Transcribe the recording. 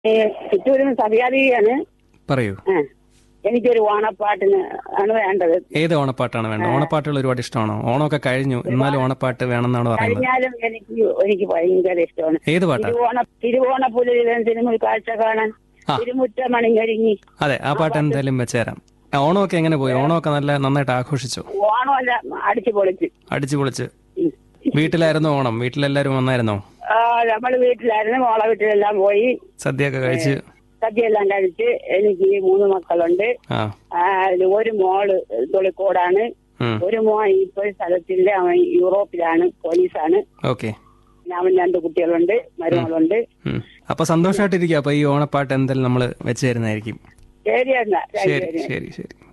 ഏ, ചിറ്റൂരിൽ നിന്ന് സഭ്യാദിയാണ് പറയൂ ആ. എനിക്കൊരു ഓണപ്പാട്ടിന് ആണ് വേണ്ടത് ഏത് ഓണപ്പാട്ടാണ് വേണ്ടത് ഓണപ്പാട്ടുകൾ ഒരുപാട് ഇഷ്ടമാണോ ഓണമൊക്കെ കഴിഞ്ഞു എന്നാലും ഓണപ്പാട്ട് വേണമെന്നാണ് പറയുന്നത് കഴിഞ്ഞാലും എനിക്ക് എനിക്ക് ഭയങ്കര ഇഷ്ടമാണ് ഏത് പാട്ടാ തിരുവോണ തിരുവോണ പുലരിലെ സിനിമ കാഴ്ച കാണാൻ ആ. തിരുമുറ്റ മണിങ്ങരിങ്ങി അതെ ആ പാട്ട് എന്തായാലും വെച്ചുതരാം ആ, ഓണമൊക്കെ എങ്ങനെ പോയി ഓണമൊക്കെ നല്ല നന്നായിട്ട് ആഘോഷിച്ചു ഓണമല്ല അടിച്ചു പൊളിച്ച് അടിച്ചു പൊളിച്ച് ഉം. വീട്ടിലായിരുന്നോ ഓണം വീട്ടിലെല്ലാരും വന്നായിരുന്നോ ആ, നമ്മള് വീട്ടിലായിരുന്നു മോളെ വീട്ടിലെല്ലാം പോയി സദ്യയൊക്കെ കഴിച്ച് സദ്യയെല്ലാം കഴിച്ച് എനിക്ക് മൂന്ന് മക്കളുണ്ട് ആ ആ, അതില് ഒരു മോള് തൊളിക്കോടാണ് ഉം ഒരു മോൻ ഇപ്പോൾ സ്ഥലത്തില്ല അവൻ യൂറോപ്പിലാണ് പോലീസാണ് ഓക്കെ പിന്നെ അവൻ രണ്ട് കുട്ടികളുണ്ട് മരുമകളുണ്ട് ഉം. അപ്പൊ സന്തോഷമായിട്ടിരിക്കുക അപ്പൊ ഈ ഓണപ്പാട്ട് എന്തായാലും നമ്മൾ വെച്ച് തരുന്നതായിരിക്കും ശരി എന്നാ ശരി ശരി ശരി